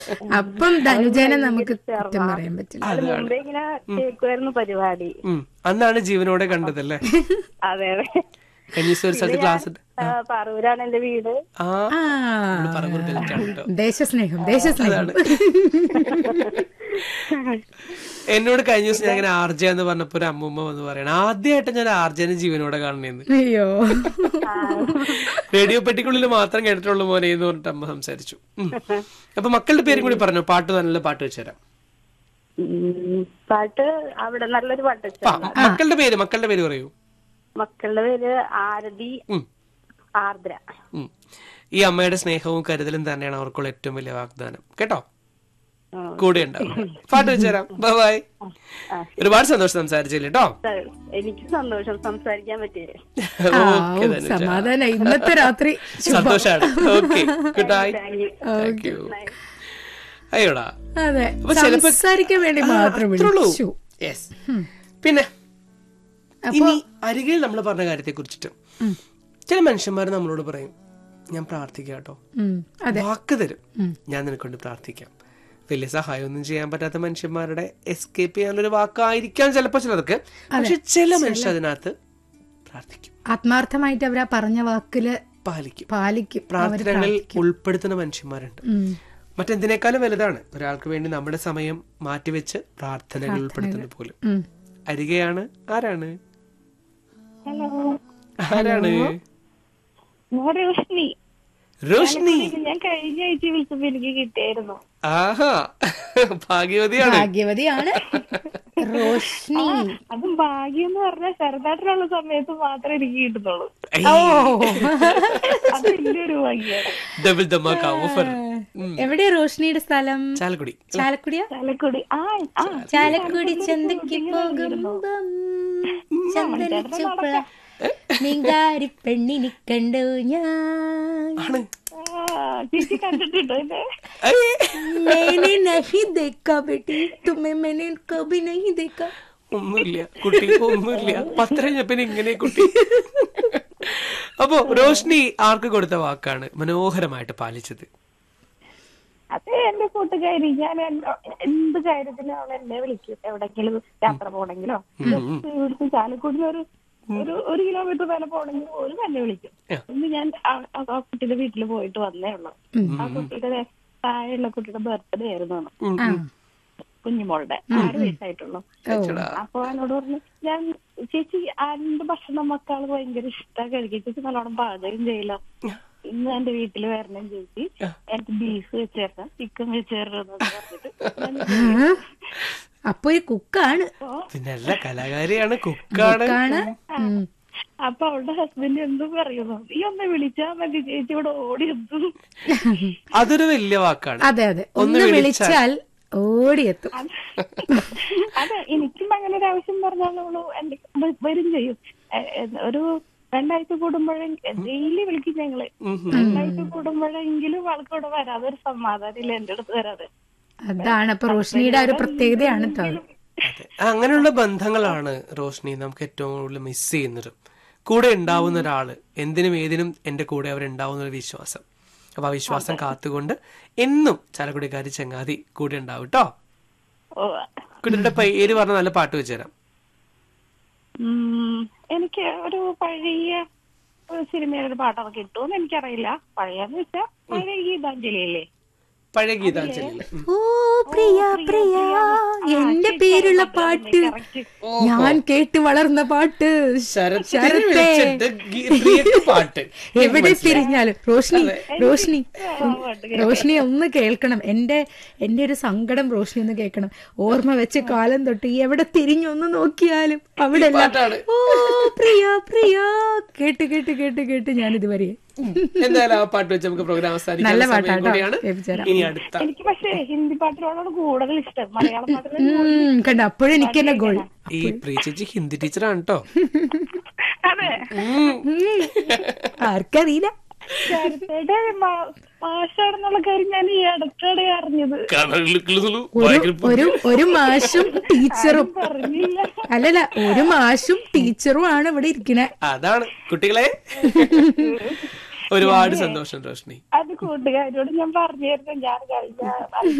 അപ്പം ധനുജനെ നമുക്ക് കുറ്റം പറയാൻ പറ്റില്ല അത് മുമ്പേ ഇങ്ങനെ കേൾക്കുമായിരുന്നു പരിപാടി ഉം. അന്നാണ് ജീവനോടെ കണ്ടതല്ലേ അതെ അതെ കഞ്ഞീസ് ഒരു സ്ഥലത്ത് ക്ലാസ് ഉണ്ട് ആ, പറവൂരാണ് എന്റെ വീട് ആ ആ പറവൂർ ബെൽറ്റാണ് കേട്ടോ ദേശസ്നേഹം ദേശസ്നേഹം എന്നോട് കഴിഞ്ഞ ദിവസം ഞാൻ ഇങ്ങനെ ആർജ എന്ന് പറഞ്ഞപ്പോ ഒരു അമ്മൂമ്മ വന്ന് പറയണം ആദ്യമായിട്ട് ഞാൻ ആർജനെ ജീവനോടെ കാണണേന്ന് അയ്യോ റേഡിയോ പെട്ടിക്കുള്ളിൽ മാത്രം കേട്ടിട്ടുള്ളൂ മോനെ എന്ന് പറഞ്ഞിട്ട് അമ്മ സംസാരിച്ചു ഉം. അപ്പൊ മക്കളുടെ പേരും കൂടി പറഞ്ഞു പാട്ട് നല്ല പാട്ട് വെച്ചുതരാം ഉം, പാട്ട് അവിടെ നല്ലൊരു പാട്ട് വെച്ച ആ, മക്കളുടെ പേര് മക്കളുടെ പേര് പറയൂ മക്കളുടെ പേര് ആരതി ഉം. ആർദ്ര ഉം. ഈ അമ്മയുടെ സ്നേഹവും കരുതലും തന്നെയാണ് അവർക്കുള്ള ഏറ്റവും വലിയ വാഗ്ദാനം കേട്ടോ ആ. കൂടെ ഉണ്ടാവും പാട്ട് വെച്ചുതരാം ബൈ ആ. ഒരുപാട് സന്തോഷം സംസാരിച്ചില്ല കേട്ടോ എനിക്ക് സന്തോഷം സംസാരിക്കാൻ പറ്റിയേ ഓക്കെ ആ, സമാധാനം ഇന്നത്തെ രാത്രി സന്തോഷാണ് okay good night thank you thank you അയ്യോടാ അതെ അപ്പൊ ചിലപ്പോ- സംസാരിക്കാൻ വേണ്ടി മാത്രം അത്രേ ഉള്ളൂ. വിളിച്ചു Yes. പിന്നെ ഇനി അരികിൽ നമ്മൾ പറഞ്ഞ കാര്യത്തെ കുറിച്ചിട്ട് ചില മനുഷ്യന്മാർ നമ്മളോട് പറയും ഞാൻ പ്രാർത്ഥിക്കാം കേട്ടോ ഉം, അതെ വാക്ക് തരും ഞാൻ നിനക്കൊണ്ട് പ്രാർത്ഥിക്കാം വലിയ സഹായമൊന്നും ചെയ്യാൻ പറ്റാത്ത മനുഷ്യന്മാരുടെ എസ്കേപ്പ് ചെയ്യാനൊരു വാക്കായിരിക്കാം ചിലപ്പോ ചിലർക്ക് പക്ഷെ ചില മനുഷ്യർ അതിനകത്ത് പ്രാർത്ഥിക്കും ആത്മാർത്ഥമായിട്ട് അവരാ പറഞ്ഞ വാക്കില് പാലിക്കും പാലിക്കും പ്രാർത്ഥനകളിൽ ഉൾപ്പെടുത്തുന്ന മനുഷ്യന്മാരുണ്ട് ഉം. മറ്റെന്തിനേക്കാളും വലുതാണ് ഒരാൾക്ക് വേണ്ടി നമ്മുടെ സമയം മാറ്റിവെച്ച് പ്രാർത്ഥനകൾ ഉൾപ്പെടുത്തുന്നത് പോലും ഉം. അരികെയാണ് ആരാണ് ഹലോ ആരാണ് ഞാൻ റോഷ്നി റോഷ്നി ഞാൻ കഴിഞ്ഞ ആഴ്ച വിളിച്ചപ്പോ എനിക്ക് കിട്ടിയായിരുന്നു ആഹാ ഭാഗ്യവതിയാണ് ഭാഗ്യവതിയാണ് റോഷ്നി അതും ഭാഗ്യം എന്ന് പറഞ്ഞാൽ ചെറുതായിട്ടുള്ള സമയത്ത് മാത്രമേ എനിക്ക് കിട്ടുന്നുള്ളൂ ഓ അത് വലിയൊരു ഭാഗ്യമാണ് ഡബിൾ ദമാക്ക ഓഫർ എവിടെയാ റോഷ്നിയുടെ സ്ഥലം ചാലക്കുടി ചാലക്കുടിയാ ചാലക്കുടി ആ ആ ചാലക്കുടി ചന്തയ്ക്ക് പോകുമ്പം ചന്ദന ചുപ്പ മീങ്കാരി പെണ്ണിനി കണ്ടു ഞാൻ ആണ് ആ, ചേച്ചി കണ്ടിട്ടുണ്ടോ എന്നെ അയ്യേ. मैंने नहीं देखा बेटी तुम्हें मैंने कभी नहीं देखा ഒന്നുമില്ല കുട്ടി ഒന്നുമില്ല പത്രം കഴിഞ്ഞപ്പോ ഇങ്ങനെ കുട്ടി അപ്പോ റോഷ്നി ആർക്ക് കൊടുത്ത വാക്കാണ് മനോഹരമായിട്ട് പാലിച്ചത് അത് എന്റെ കൂട്ടുകാരി ഞാൻ എൻ- എന്ത് കാര്യത്തിനും അവൾ എന്നെ വിളിക്കും എവിടെങ്കിലും യാത്ര പോണെങ്കിലോ ഇവിടുത്തെ ചാലക്കുടിയിൽ ഒരു ഒരു ഒരു കിലോമീറ്റർ വരെ പോണെങ്കിൽ പോലും എന്നെ വിളിക്കും ഇന്ന് ഞാൻ ആ- ആ ആ കുട്ടിയുടെ വീട്ടിൽ പോയിട്ട് വന്നേ ഉള്ളൂ ആ കുട്ടിയുടെ താഴെയുള്ള കുട്ടിയുടെ ബർത്ത്ഡേ ആയിരുന്നു അന്ന്. ഉം, ആ ഉം. കുഞ്ഞുമോളുടെ ആറ് വയസ്സായിട്ടുള്ളൂ ചേച്ചടാ. അപ്പൊ എന്നോട് പറഞ്ഞു ഞാൻ ചേച്ചി എന്റെ ഭക്ഷണം മക്കള് ഭയങ്കര ഇഷ്ടം കഴിക്കും ചേച്ചി നല്ലോണം പാചകം ചെയ്യലോ ഇന്ന് എന്റെ വീട്ടിൽ വരണം ചേച്ചി എനിക്ക് ബീഫ് വെച്ചേരണം ചിക്കൻ വെച്ചേരണം എന്നൊക്കെ പറഞ്ഞിട്ട് ഞാൻ അപ്പൊ ഈ കുക്കാണ് പിന്നെ അല്ല കലാകാരിയാണ് കുക്കാണ് കുക്കാണ് ഉം. അപ്പൊ അവളുടെ ഹസ്ബൻഡ് എന്തും പറയുന്നു നീ ഒന്ന് വിളിച്ചാ മതി ചേച്ചി ഇവിടെ ഓടി എത്തും അതൊരു വലിയ വാക്കാണ് അതെ അതെ ഒന്ന് വിളിച്ചാൽ ഓടിയെത്തും അതെ എനിക്കും അങ്ങനെ ഒരു ആവശ്യം പറഞ്ഞാൽ അവള് എന്റെ വ- വരും ചെയ്യും എ- എ- ഒരു രണ്ടാഴ്ച കൂടുമ്പോഴേ ഡെയിലി വിളിക്കും ഞങ്ങള് രണ്ടാഴ്ച കൂടുമ്പോഴെങ്കിലും അവൾക്ക് ഇവിടെ വരാതെ ഒരു സമാധാനം എന്റെ അടുത്ത് വരാതെ അതാണ് അപ്പൊ റോഷ്നിയുടെ ആ ഒരു പ്രത്യേകതയാണ് കേട്ടോ അത്. അതെ അങ്ങനെയുള്ള ബന്ധങ്ങളാണ് റോഷ്നി നമുക്ക് ഏറ്റവും കൂടുതൽ മിസ് ചെയ്യുന്നത് കൂടെ ഉണ്ടാവുന്ന ഒരാള് എന്തിനും ഏതിനും എന്റെ കൂടെ അവരുണ്ടാവുന്ന ഒരു വിശ്വാസം അപ്പൊ ആ വിശ്വാസം കാത്തുകൊണ്ട് എന്നും ചാലക്കുടിക്കാരി ചങ്ങാതി കൂടെ ഉണ്ടാവും കേട്ടോ ഓ കുട്ടിയുടെ പേര് പറഞ്ഞ നല്ല പാട്ട് വെച്ചുതരാം ഉം, എനിക്ക് ഒരു പഴയ ഒരു സിനിമയുടെ ഒരു പാട്ടൊക്കെ കിട്ടുമെന്ന് എനിക്കറിയില്ല പഴയെന്ന് വെച്ചാ പഴയ ഗീതാഞ്ജലി അല്ലേ പഴയ ഗീതാഞ്ജലി ഓ പ്രിയ പ്രിയ എന്റെ പേരുള്ള പാട്ട് ഞാൻ കേട്ട് വളർന്ന പാട്ട് ശരത്തേ പാട്ട് എവിടെ തിരിഞ്ഞാലും റോഷ്നി റോഷ്നി റോഷ്നി ഒന്ന് കേൾക്കണം എന്റെ എന്റെ ഒരു സങ്കടം റോഷ്നി ഒന്ന് കേൾക്കണം ഓർമ്മ വെച്ച കാലം തൊട്ട് എവിടെ തിരിഞ്ഞൊന്ന് നോക്കിയാലും അവിടെ എല്ലാം, പാട്ടാണ്. ഓ പ്രിയ പ്രിയ കേട്ട് കേട്ട് കേട്ട് കേട്ട് ഞാൻ ഇതുവരെ എന്തായാലും ആ പാട്ട് വെച്ച് നമുക്ക് പ്രോഗ്രാം അവസാനിക്കാൻ നല്ല സമയം പാട്ടാട്ടോ. കൂടിയാണ് കേൾപ്പിച്ചുതരാം. ഇനി അടുത്ത എനിക്ക് പക്ഷേ ഹിന്ദി പാട്ടിനോടാണ് കൂടുതൽ ഇഷ്ടം മലയാളം പാട്ടിന് ഉം, കണ്ട അപ്പോഴും എനിക്ക് തന്നെ ഗോൾ ഈ പ്രിയ ചേച്ചി ഹിന്ദി ടീച്ചറാണ് കേട്ടോ അതെ ആർക്കറിയില്ല ശരത്തേടെ മാഷാണെന്നുള്ള കാര്യം ഞാൻ ഈ അടുത്തിടെ അറിഞ്ഞത് ഒരു ഒരു ഒരു മാഷും ടീച്ചറും പറഞ്ഞില്ല അല്ലല്ല ഒരു മാഷും ടീച്ചറും ആണ് ഇവിടെ ഇരിക്കണേ അതാണ് കുട്ടികളെ ഒരുപാട് സന്തോഷം റോഷ്നി അത് കൂട്ടുകാരോട് ഞാൻ പറഞ്ഞായിരുന്നു ഞാൻ കഴിഞ്ഞ